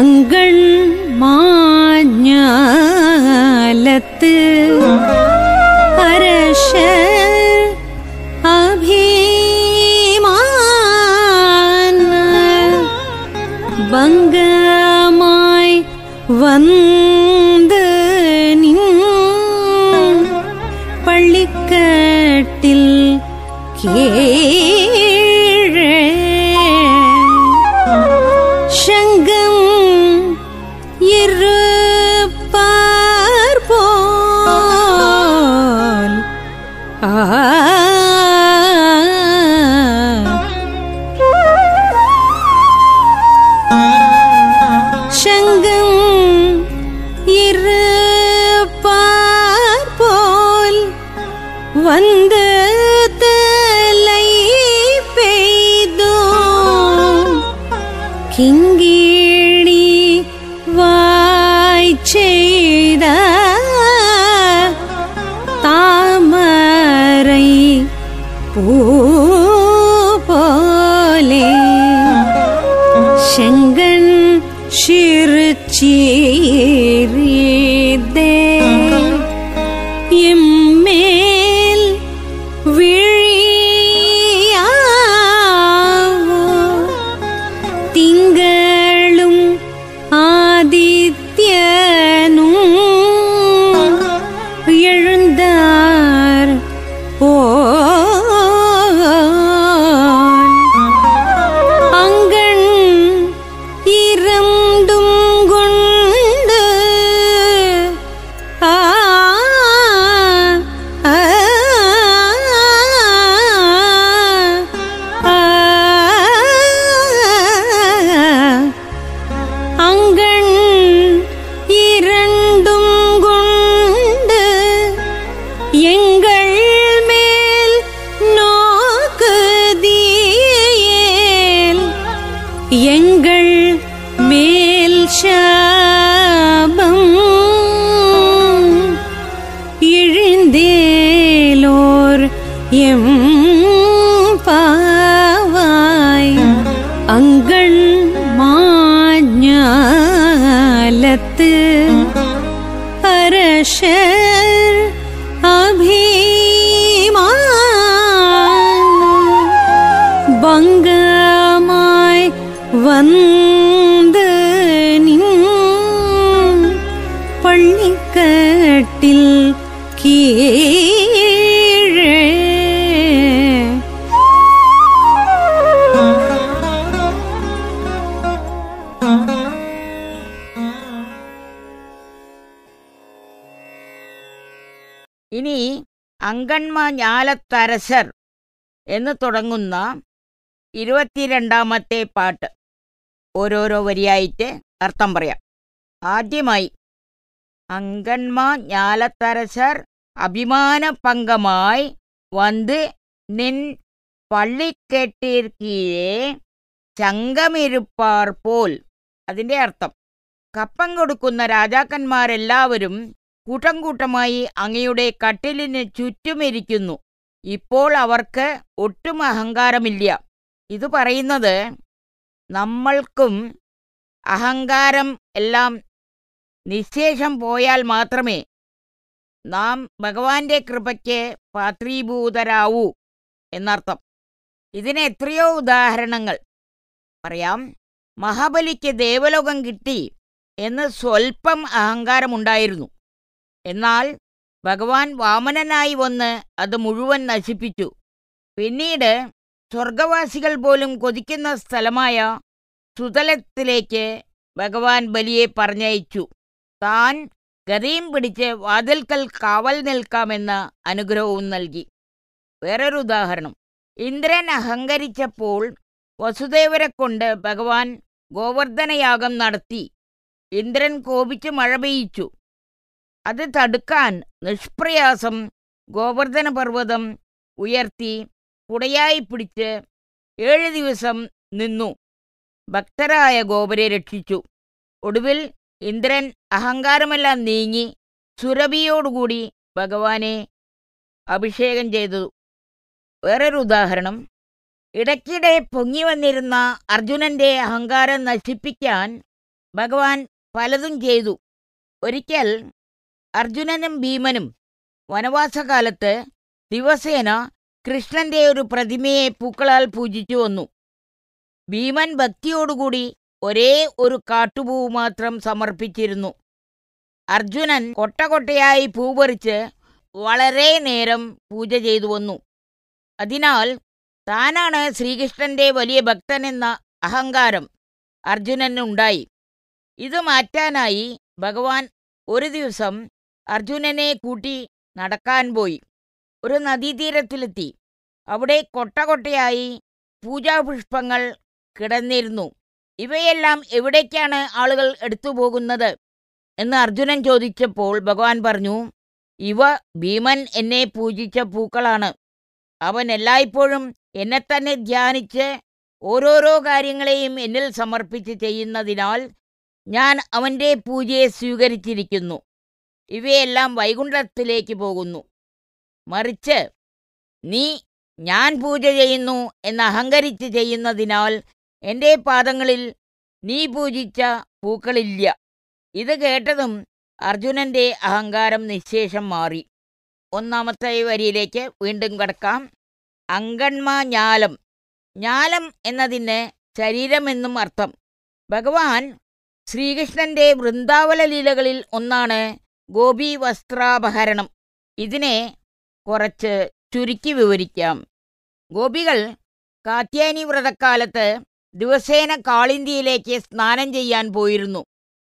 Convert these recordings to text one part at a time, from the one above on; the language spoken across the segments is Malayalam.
അങ്കൺ മാഞ്ഞാലത്ത് അരശ അഭിമാന ഭംഗമായി വന്ന് നിൻ പള്ളിക്കട്ടിൽ കീഴേ ശങ്കം ഇരുപ്പാർ പോൽ ആ ശങ്കം இருப்பார் போல் வந்து தலை பெய்தோம் கிங்கிணி வாய் செய்த தாமரை பூ போலே செங்கன் சிறுச்சீரிதே எம்மேல் விழியாவோ திங்களும் ஆதித்யனும் எழுந்தார் போல் அங்கண் இரண்டும் கொண்டு ஆ ஆ, ஆ, அங்கண் இரண்டும் கொண்டு எங்கள் மேல் நோக்குதியேல் எங்கள் மேல் சாபம் இழிந்தேலோர் எம் பாவாய் அங்கண் மாஞாலத்து அரசர் அபிமான பங்கமாய் வந்து நின் பள்ளிக்கட்டில் கீழே ഇനി അങ്കൺമ ഞാലത്തരശർ എന്ന് തുടങ്ങുന്ന ഇരുപത്തിരണ്ടാമത്തെ പാട്ട് ഓരോരോ വരിയായിട്ട് അർത്ഥം പറയാം ആദ്യമായി അങ്കൺമ ഞാലത്തരശർ അഭിമാന പങ്കമായി വന്ന് നിൻ പള്ളിക്കെട്ടിർക്കീഴേ ചങ്കമിരുപ്പാർ പോൽ അതിൻ്റെ അർത്ഥം കപ്പം കൊടുക്കുന്ന രാജാക്കന്മാരെല്ലാവരും കൂട്ടം കൂട്ടമായി അങ്ങയുടെ കട്ടിലിന് ചുറ്റുമിരിക്കുന്നു ഇപ്പോൾ അവർക്ക് ഒട്ടും അഹങ്കാരമില്ല ഇത് പറയുന്നത് നമ്മൾക്കും അഹങ്കാരം എല്ലാം നിശേഷം പോയാൽ മാത്രമേ നാം ഭഗവാന്റെ കൃപയ്ക്ക് പാത്രീഭൂതരാവൂ എന്നർത്ഥം ഇതിന് എത്രയോ ഉദാഹരണങ്ങൾ പറയാം മഹാബലിക്ക് ദേവലോകം കിട്ടി എന്ന് സ്വൽപ്പം അഹങ്കാരമുണ്ടായിരുന്നു എന്നാൽ ഭഗവാൻ വാമനനായി വന്ന് അത് മുഴുവൻ നശിപ്പിച്ചു പിന്നീട് സ്വർഗവാസികൾ പോലും കൊതിക്കുന്ന സ്ഥലമായ സുതലത്തിലേക്ക് ഭഗവാൻ ബലിയെ പറഞ്ഞയച്ചു താൻ ഗതയും പിടിച്ച് വാതിൽക്കൽ കാവൽ നിൽക്കാമെന്ന അനുഗ്രഹവും നൽകി വേറൊരു ഉദാഹരണം ഇന്ദ്രൻ അഹങ്കരിച്ചപ്പോൾ വസുദേവരെ കൊണ്ട് ഭഗവാൻ ഗോവർദ്ധനയാഗം നടത്തി ഇന്ദ്രൻ കോപിച്ച് മഴ പെയ്യിച്ചു അത് തടുക്കാൻ നിഷ്പ്രയാസം ഗോവർദ്ധന പർവ്വതം ഉയർത്തി കുടയായി പിടിച്ച് ഏഴ് ദിവസം നിന്നു ഭക്തരായ ഗോപരെ രക്ഷിച്ചു ഒടുവിൽ ഇന്ദ്രൻ അഹങ്കാരമെല്ലാം നീങ്ങി സുരഭിയോടുകൂടി ഭഗവാനെ അഭിഷേകം ചെയ്തു വേറൊരു ഉദാഹരണം ഇടയ്ക്കിടെ പൊങ്ങി വന്നിരുന്ന അർജുനന്റെ അഹങ്കാരം നശിപ്പിക്കാൻ ഭഗവാൻ പലതും ചെയ്തു ഒരിക്കൽ അർജുനനും ഭീമനും വനവാസകാലത്ത് ദിവസേന കൃഷ്ണന്റെ ഒരു പ്രതിമയെ പൂക്കളാൽ പൂജിച്ചു വന്നു ഭീമൻ ഭക്തിയോടുകൂടി ഒരേ ഒരു കാട്ടുപൂവ് മാത്രം സമർപ്പിച്ചിരുന്നു അർജുനൻ കൊട്ട കൊട്ടയായി പൂ പറിച്ച് വളരെ നേരം പൂജ ചെയ്തു വന്നു അതിനാൽ താനാണ് ശ്രീകൃഷ്ണന്റെ വലിയ ഭക്തനെന്ന അഹങ്കാരം അർജുനനുണ്ടായി ഇത് മാറ്റാനായി ഭഗവാൻ ഒരു ദിവസം അർജുനനെ കൂട്ടി നടക്കാൻ പോയി ഒരു നദീതീരത്തിലെത്തി അവിടെ കൊട്ട കൊട്ടയായി പൂജാപുഷ്പങ്ങൾ കിടന്നിരുന്നു ഇവയെല്ലാം എവിടേക്കാണ് ആളുകൾ എടുത്തു പോകുന്നത് എന്ന് അർജുനൻ ചോദിച്ചപ്പോൾ ഭഗവാൻ പറഞ്ഞു ഇവ ഭീമൻ എന്നെ പൂജിച്ച പൂക്കളാണ് അവൻ എല്ലായ്പ്പോഴും എന്നെ തന്നെ ധ്യാനിച്ച് ഓരോരോ കാര്യങ്ങളെയും എന്നിൽ സമർപ്പിച്ച് ചെയ്യുന്നതിനാൽ ഞാൻ അവൻ്റെ പൂജയെ സ്വീകരിച്ചിരിക്കുന്നു ഇവയെല്ലാം വൈകുണ്ഠത്തിലേക്ക് പോകുന്നു മറിച്ച് നീ ഞാൻ പൂജ ചെയ്യുന്നു എന്ന് അഹങ്കരിച്ച് ചെയ്യുന്നതിനാൽ എൻ്റെ പാദങ്ങളിൽ നീ പൂജിച്ച പൂക്കളില്ല ഇത് കേട്ടതും അർജുനന്റെ അഹങ്കാരം നിശേഷം മാറി ഒന്നാമത്തെ വരിയിലേക്ക് വീണ്ടും കടക്കാം അങ്കൺമ ഞാലം ഞാലം എന്നതിന് ശരീരമെന്നും അർത്ഥം ഭഗവാൻ ശ്രീകൃഷ്ണന്റെ വൃന്ദാവന ലീലകളിൽ ഒന്നാണ് ഗോപി വസ്ത്രാപഹരണം ഇതിനെ കുറച്ച് ചുരുക്കി വിവരിക്കാം ഗോപികൾ കാത്യാനി വ്രതക്കാലത്ത് ദിവസേന കാളിന്തിയിലേക്ക് സ്നാനം ചെയ്യാൻ പോയിരുന്നു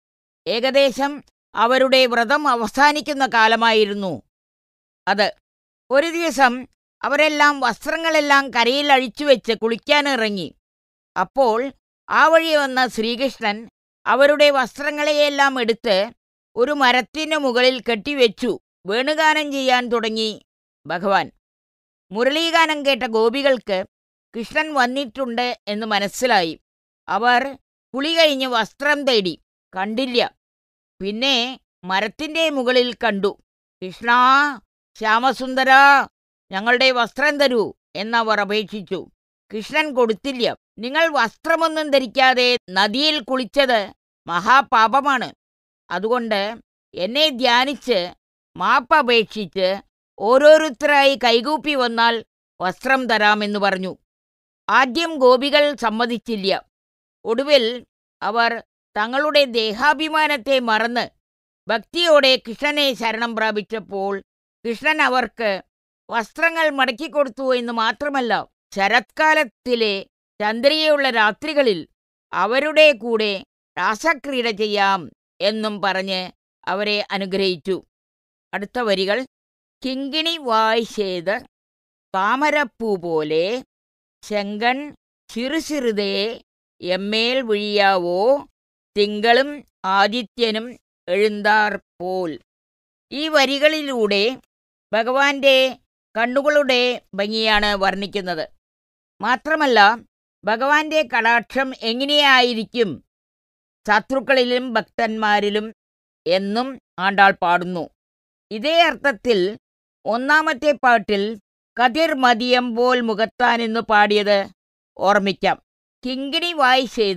ഏകദേശം അവരുടെ വ്രതം അവസാനിക്കുന്ന കാലമായിരുന്നു അത് ഒരു ദിവസം അവരെല്ലാം വസ്ത്രങ്ങളെല്ലാം കരയിൽ അഴിച്ചുവെച്ച് കുളിക്കാനിറങ്ങി അപ്പോൾ ആ വഴി വന്ന ശ്രീകൃഷ്ണൻ അവരുടെ വസ്ത്രങ്ങളെയെല്ലാം എടുത്ത് ഒരു മരത്തിനു മുകളിൽ കെട്ടിവെച്ചു വേണുഗാനം ചെയ്യാൻ തുടങ്ങി ഭഗവാൻ മുരളീഗാനം കേട്ട ഗോപികൾക്ക് കൃഷ്ണൻ വന്നിട്ടുണ്ട് എന്ന് മനസ്സിലായി അവർ കുളി കഴിഞ്ഞ് വസ്ത്രം തേടി കണ്ടില്ല പിന്നെ മരത്തിൻ്റെ മുകളിൽ കണ്ടു കൃഷ്ണ ശ്യാമസുന്ദര ഞങ്ങളുടെ വസ്ത്രം തരൂ എന്നവർ അപേക്ഷിച്ചു കൃഷ്ണൻ കൊടുത്തില്ല നിങ്ങൾ വസ്ത്രമൊന്നും ധരിക്കാതെ നദിയിൽ കുളിച്ചത് മഹാപാപമാണ് അതുകൊണ്ട് എന്നെ ധ്യാനിച്ച് മാപ്പപേക്ഷിച്ച് ഓരോരുത്തരായി കൈകൂപ്പി വന്നാൽ വസ്ത്രം തരാമെന്ന് പറഞ്ഞു ആദ്യം ഗോപികൾ സമ്മതിച്ചില്ല ഒടുവിൽ അവർ തങ്ങളുടെ ദേഹാഭിമാനത്തെ മറന്ന് ഭക്തിയോടെ കൃഷ്ണനെ ശരണം പ്രാപിച്ചപ്പോൾ കൃഷ്ണൻ അവർക്ക് വസ്ത്രങ്ങൾ മടക്കിക്കൊടുത്തു എന്ന് മാത്രമല്ല ശരത്കാലത്തിലെ ചന്ദ്രികയുള്ള രാത്രികളിൽ അവരുടെ കൂടെ രാസക്രീഡ ചെയ്യാം എന്നും പറഞ്ഞ് അവരെ അനുഗ്രഹിച്ചു അടുത്ത വരികൾ കിങ്കിണി വായ്ശേത് താമരപ്പൂ പോലെ ചെങ്കൺ ചിറുചിറുതേ എമ്മേൽ വിഴിയാവോ തിങ്കളും ആദിത്യനും എഴുന്താർ പോൽ ഈ വരികളിലൂടെ ഭഗവാന്റെ കണ്ണുകളുടെ ഭംഗിയാണ് വർണ്ണിക്കുന്നത് മാത്രമല്ല ഭഗവാന്റെ കടാക്ഷം എങ്ങനെയായിരിക്കും ശത്രുക്കളിലും ഭക്തന്മാരിലും എന്നും ആണ്ടാൾ പാടുന്നു ഇതേ അർത്ഥത്തിൽ ഒന്നാമത്തെ പാട്ടിൽ കതിർ മതിയമ്പോൾ മുഖത്താനെന്ന് പാടിയത് ഓർമ്മിക്കാം കിങ്കിണി വായി ചെയ്ത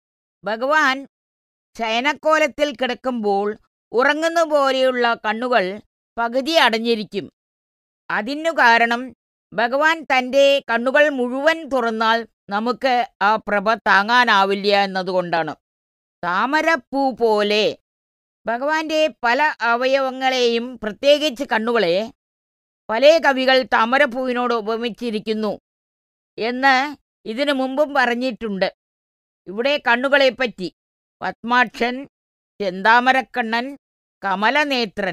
ഭഗവാൻ ശയനക്കോലത്തിൽ കിടക്കുമ്പോൾ ഉറങ്ങുന്ന പോലെയുള്ള കണ്ണുകൾ പകുതി അടഞ്ഞിരിക്കും അതിനു കാരണം ഭഗവാൻ തൻ്റെ കണ്ണുകൾ മുഴുവൻ തുറന്നാൽ നമുക്ക് ആ പ്രഭ താങ്ങാനാവില്ല എന്നതുകൊണ്ടാണ് താമരപ്പൂ പോലെ ഭഗവാന്റെ പല അവയവങ്ങളെയും പ്രത്യേകിച്ച് കണ്ണുകളെ പല കവികൾ താമരപ്പൂവിനോട് ഉപമിച്ചിരിക്കുന്നു എന്ന് ഇതിനു മുമ്പും പറഞ്ഞിട്ടുണ്ട് ഇവിടെ കണ്ണുകളെപ്പറ്റി പത്മാക്ഷൻ ചെന്താമരക്കണ്ണൻ കമലനേത്രൻ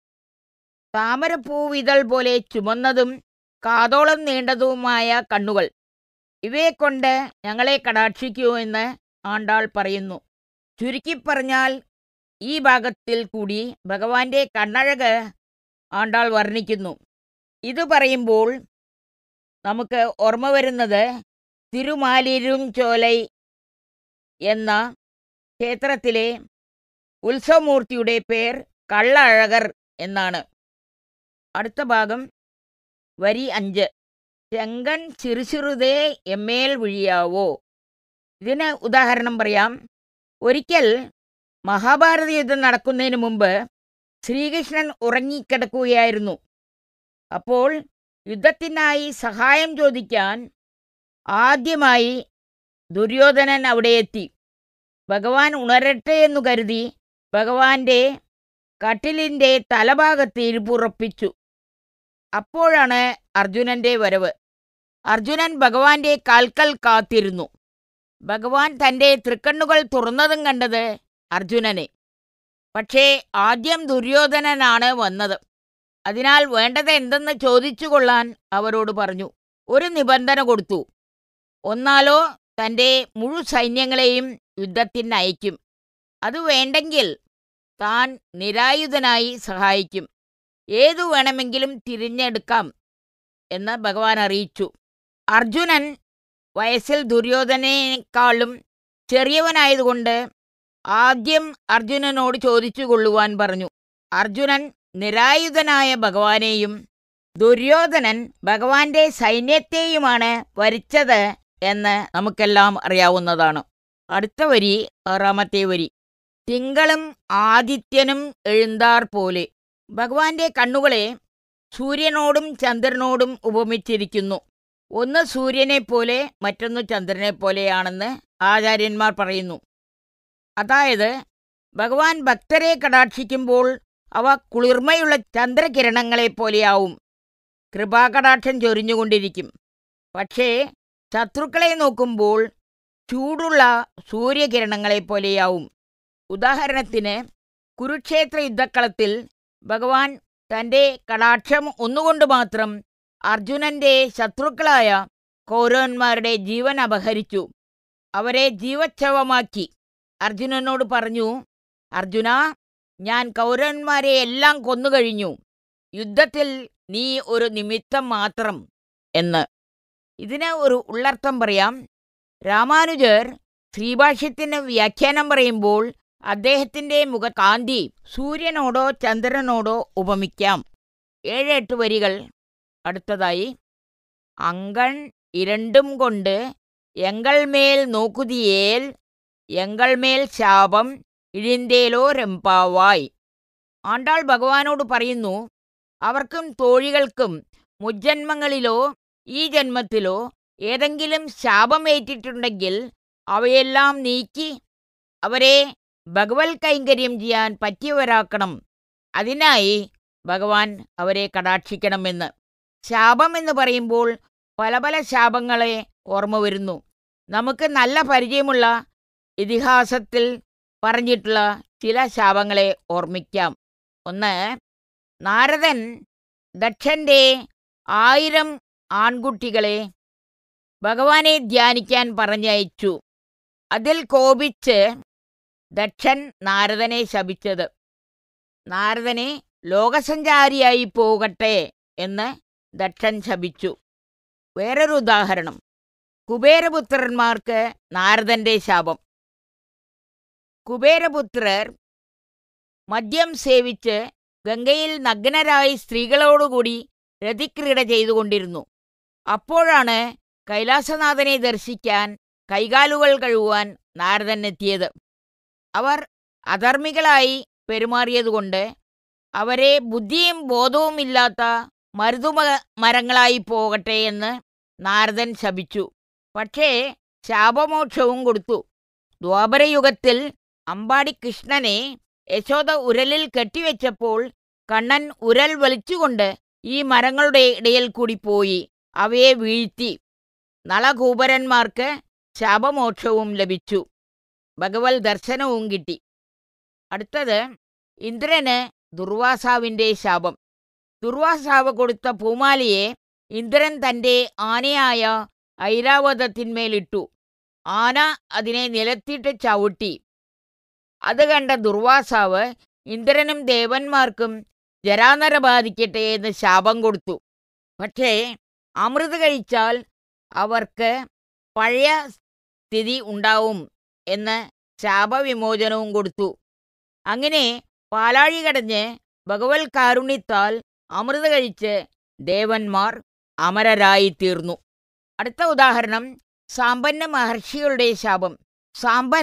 താമരപ്പൂവിതൾ പോലെ ചുമന്നതും കാതോളം നീണ്ടതുമായ കണ്ണുകൾ ഇവയെക്കൊണ്ട് ഞങ്ങളെ കടാക്ഷിക്കൂ എന്ന് ആണ്ടാൾ പറയുന്നു ചുരുക്കി പറഞ്ഞാൽ ഈ ഭാഗത്തിൽ കൂടി ഭഗവാന്റെ കണ്ണഴക് ആണ്ടാൾ വർണ്ണിക്കുന്നു ഇത് പറയുമ്പോൾ നമുക്ക് ഓർമ്മ വരുന്നത് തിരുമാലിരും ചോലൈ എന്ന ക്ഷേത്രത്തിലെ ഉത്സവമൂർത്തിയുടെ പേർ കള്ള അഴകർ എന്നാണ് അടുത്ത ഭാഗം വരി അഞ്ച് ചെങ്കൺ ചിറുചിറുതേ എമ്മേൽ വിഴിയാവോ ഇതിന് ഉദാഹരണം പറയാം ഒരിക്കൽ മഹാഭാരത യുദ്ധം നടക്കുന്നതിന് മുമ്പ് ശ്രീകൃഷ്ണൻ ഉറങ്ങിക്കിടക്കുകയായിരുന്നു അപ്പോൾ യുദ്ധത്തിനായി സഹായം ചോദിക്കാൻ ആദ്യമായി ദുര്യോധനൻ അവിടെ എത്തി ഭഗവാൻ ഉണരട്ടെ എന്നു കരുതി ഭഗവാന്റെ കട്ടിലിൻ്റെ തലഭാഗത്ത് ഇരിപ്പുറപ്പിച്ചു അപ്പോഴാണ് അർജുനന്റെ വരവ് അർജുനൻ ഭഗവാന്റെ കാൽക്കൽ കാത്തിരുന്നു ഭഗവാൻ തൻ്റെ തൃക്കണ്ണുകൾ തുറന്നതും കണ്ടത് അർജുനനെ പക്ഷേ ആദ്യം ദുര്യോധനനാണ് വന്നത് അതിനാൽ വേണ്ടത് എന്തെന്ന് ചോദിച്ചു കൊള്ളാൻ അവരോട് പറഞ്ഞു ഒരു നിബന്ധന കൊടുത്തു ഒന്നാലോ തൻ്റെ മുഴു സൈന്യങ്ങളെയും യുദ്ധത്തിന് അയക്കും അത് വേണ്ടെങ്കിൽ താൻ നിരായുധനായി സഹായിക്കും ഏതു വേണമെങ്കിലും തിരഞ്ഞെടുക്കാം എന്ന് ഭഗവാൻ അറിയിച്ചു അർജുനൻ വയസ്സിൽ ദുര്യോധനേക്കാളും ചെറിയവനായതുകൊണ്ട് ആദ്യം അർജുനനോട് ചോദിച്ചു കൊള്ളുവാൻ പറഞ്ഞു അർജുനൻ നിരായുധനായ ഭഗവാനെയും ദുര്യോധനൻ ഭഗവാന്റെ സൈന്യത്തെയുമാണ് വരിച്ചത് എന്ന് നമുക്കെല്ലാം അറിയാവുന്നതാണ് അടുത്ത വരി ആറാമത്തെ വരി തിങ്കളും ആദിത്യനും എഴുந்தாർ പോലെ ഭഗവാന്റെ കണ്ണുകളെ സൂര്യനോടും ചന്ദ്രനോടും ഉപമിച്ചിരിക്കുന്നു ഒന്ന് സൂര്യനെ പോലെ മറ്റൊന്ന് ചന്ദ്രനെ പോലെയാണെന്ന് ആചാര്യന്മാർ പറയുന്നു അതായത് ഭഗവാൻ ഭക്തരെ കടാക്ഷിക്കുമ്പോൾ അവ കുളിർമയുള്ള ചന്ദ്രകിരണങ്ങളെ പോലെയാവും കൃപാകടാക്ഷം ചൊരിഞ്ഞുകൊണ്ടിരിക്കും പക്ഷേ ശത്രുക്കളെ നോക്കുമ്പോൾ ചൂടുള്ള സൂര്യകിരണങ്ങളെ പോലെയാവും ഉദാഹരണത്തിന് കുരുക്ഷേത്ര യുദ്ധക്കളത്തിൽ ഭഗവാൻ തൻ്റെ കടാക്ഷം ഒന്നുകൊണ്ട് മാത്രം അർജുനന്റെ ശത്രുക്കളായ കൗരവന്മാരുടെ ജീവൻ അപഹരിച്ചു അവരെ ജീവച്ഛവമാക്കി അർജുനനോട് പറഞ്ഞു അർജുന ഞാൻ കൗരവന്മാരെ എല്ലാം കൊന്നുകഴിഞ്ഞു യുദ്ധത്തിൽ നീ ഒരു നിമിത്തം മാത്രം എന്ന് ഇതിന് ഒരു ഉള്ളർത്ഥം പറയാം രാമാനുജർ ശ്രീഭാഷ്യത്തിന് വ്യാഖ്യാനം പറയുമ്പോൾ അദ്ദേഹത്തിൻ്റെ മുഖകാന്തി സൂര്യനോടോ ചന്ദ്രനോടോ ഉപമിക്കാം ഏഴ് എട്ട് വരികൾ അടുത്തതായി അങ്കൺ ഇരണ്ടും കൊണ്ട് എങ്കൾ മേൽ നോക്കുതിയേൽ എങ്കൾ മേൽ ശാപം ഇഴിന്തേലോ രംപാവായ് ആണ്ടാൾ ഭഗവാനോട് പറയുന്നു അവർക്കും തോഴികൾക്കും മുജ്ജന്മങ്ങളിലോ ഈ ജന്മത്തിലോ ഏതെങ്കിലും ശാപമേറ്റിട്ടുണ്ടെങ്കിൽ അവയെല്ലാം നീക്കി അവരെ ഭഗവത് കൈങ്കര്യം ചെയ്യാൻ പറ്റിയവരാക്കണം അതിനായി ഭഗവാൻ അവരെ കടാക്ഷിക്കണമെന്ന് ശാപം എന്ന് പറയുമ്പോൾ പല പല ശാപങ്ങളെ ഓർമ്മ വരുന്നു നമുക്ക് നല്ല പരിചയമുള്ള ഇതിഹാസത്തിൽ പറഞ്ഞിട്ടുള്ള ചില ശാപങ്ങളെ ഓർമ്മിക്കാം ഒന്ന് നാരദൻ ദക്ഷന്റെ ആയിരം ആൺകുട്ടികളെ ഭഗവാനെ ധ്യാനിക്കാൻ പറഞ്ഞയച്ചു അതിൽ കോപിച്ച് ദക്ഷൻ നാരദനെ ശപിച്ചത് നാരദനെ ലോകസഞ്ചാരിയായി പോകട്ടെ എന്ന് ദക്ഷൻ ശപിച്ചു വേറൊരു ഉദാഹരണം കുബേരപുത്രന്മാർക്ക് നാരദന്റെ ശാപം കുബേരപുത്രർ മദ്യം സേവിച്ച് ഗംഗയിൽ നഗ്നരായി സ്ത്രീകളോടുകൂടി രതിക്രീഡ ചെയ്തുകൊണ്ടിരുന്നു അപ്പോഴാണ് കൈലാസനാഥനെ ദർശിക്കാൻ കൈകാലുകൾ കഴുകുവാൻ നാരദൻ എത്തിയത് അവർ അധർമ്മികളായി പെരുമാറിയതുകൊണ്ട് അവരെ ബുദ്ധിയും ബോധവും ഇല്ലാത്ത മരുതുമ മരങ്ങളായി പോകട്ടെ എന്ന് നാരദൻ ശപിച്ചു പക്ഷേ ശാപമോക്ഷവും കൊടുത്തു ദ്വാപരയുഗത്തിൽ അമ്പാടി കൃഷ്ണനെ യശോദ ഉരലിൽ കെട്ടിവെച്ചപ്പോൾ കണ്ണൻ ഉരൽ വലിച്ചുകൊണ്ട് ഈ മരങ്ങളുടെ ഇടയിൽ കൂടി പോയി അവയെ വീഴ്ത്തി നളകൂപരന്മാർക്ക് ശാപമോക്ഷവും ലഭിച്ചു ഭഗവത് ദർശനവും കിട്ടി അടുത്തത് ഇന്ദ്രന് ദുർവാസാവിൻ്റെ ശാപം ദുർവാസാവ് കൊടുത്ത പൂമാലയെ ഇന്ദ്രൻ തൻ്റെ ആനയായ ഐരാവതത്തിന്മേലിട്ടു ആന അതിനെ നിലത്തിട്ട് ചവിട്ടി അത് കണ്ട ദുർവാസാവ് ഇന്ദ്രനും ദേവന്മാർക്കും ജരാനര ബാധിക്കട്ടെ എന്ന് ശാപം കൊടുത്തു പക്ഷേ അമൃത് കഴിച്ചാൽ അവർക്ക് പഴയ സ്ഥിതി ഉണ്ടാവും എന്ന് ശാപവിമോചനവും കൊടുത്തു അങ്ങനെ പാലാഴി കടഞ്ഞ് ഭഗവത് കാരുണ്യത്താൽ അമൃത് കഴിച്ച് ദേവന്മാർ അമരരായി തീർന്നു അടുത്ത ഉദാഹരണം സാമ്പന്ന മഹർഷികളുടെ ശാപം സാമ്പൻ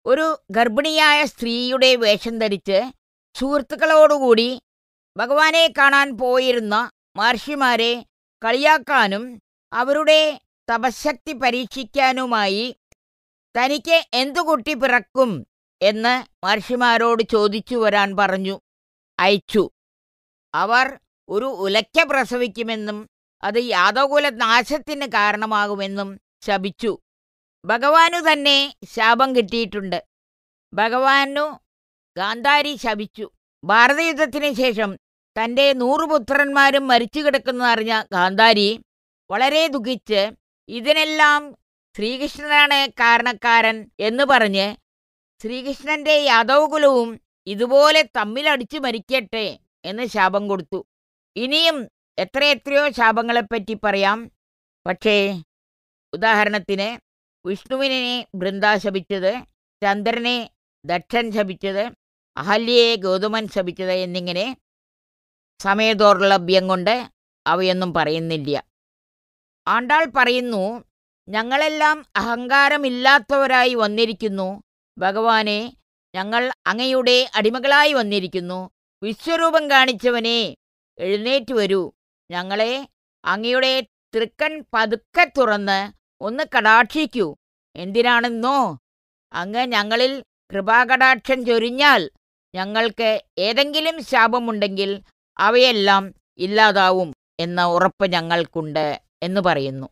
ഒരു ഗർഭിണിയായ സ്ത്രീയുടെ വേഷം ധരിച്ച് സുഹൃത്തുക്കളോടുകൂടി ഭഗവാനെ കാണാൻ പോയിരുന്ന മഹർഷിമാരെ കളിയാക്കാനും അവരുടെ തപശക്തി പരീക്ഷിക്കാനുമായി തനിക്ക് എന്തു കുട്ടി പിറക്കും എന്ന് മഹർഷിമാരോട് ചോദിച്ചു വരാൻ പറഞ്ഞു അയച്ചു അവർ ഒരു ഉലയ്ക്ക പ്രസവിക്കുമെന്നും അത് യാദവകുല നാശത്തിന് കാരണമാകുമെന്നും ശപിച്ചു ഭഗവാനു തന്നെ ശാപം കിട്ടിയിട്ടുണ്ട് ഭഗവാനു ഗാന്ധാരി ശപിച്ചു ഭാരതയുദ്ധത്തിന് ശേഷം തൻ്റെ നൂറു പുത്രന്മാരും മരിച്ചു കിടക്കുന്നതറിഞ്ഞ ഗാന്ധാരി വളരെ ദുഃഖിച്ച് ഇതിനെല്ലാം ശ്രീകൃഷ്ണനാണ് കാരണക്കാരൻ എന്ന് പറഞ്ഞ് ശ്രീകൃഷ്ണന്റെ യാദവകുലവും ഇതുപോലെ തമ്മിലടിച്ചു മരിക്കട്ടെ എന്ന് ശാപം കൊടുത്തു ഇനിയും എത്രയെത്രയോ ശാപങ്ങളെപ്പറ്റി പറയാം പക്ഷേ ഉദാഹരണത്തിന് വിഷ്ണുവിനെ ബൃന്ദ ശപിച്ചത് ചന്ദ്രനെ ദക്ഷൻ ശപിച്ചത് അഹല്യയെ ഗൗതമൻ ശപിച്ചത് എന്നിങ്ങനെ സമയദൗർലഭ്യം കൊണ്ട് അവയൊന്നും പറയുന്നില്ല ആണ്ടാൾ പറയുന്നു ഞങ്ങളെല്ലാം അഹങ്കാരമില്ലാത്തവരായി വന്നിരിക്കുന്നു ഭഗവാനെ ഞങ്ങൾ അങ്ങയുടെ അടിമകളായി വന്നിരിക്കുന്നു വിശ്വരൂപം കാണിച്ചവനെ എഴുന്നേറ്റ് വരൂ ഞങ്ങളെ അങ്ങയുടെ തൃക്കൺ പതുക്കെ തുറന്ന് ഒന്ന് കടാക്ഷിക്കൂ എന്തിനാണെന്നോ അങ്ങ് ഞങ്ങളിൽ കൃപാകടാക്ഷം ചൊരിഞ്ഞാൽ ഞങ്ങൾക്ക് ഏതെങ്കിലും ശാപമുണ്ടെങ്കിൽ അവയെല്ലാം ഇല്ലാതാവും എന്ന ഉറപ്പ് ഞങ്ങൾക്കുണ്ട് എന്ന് പറയുന്നു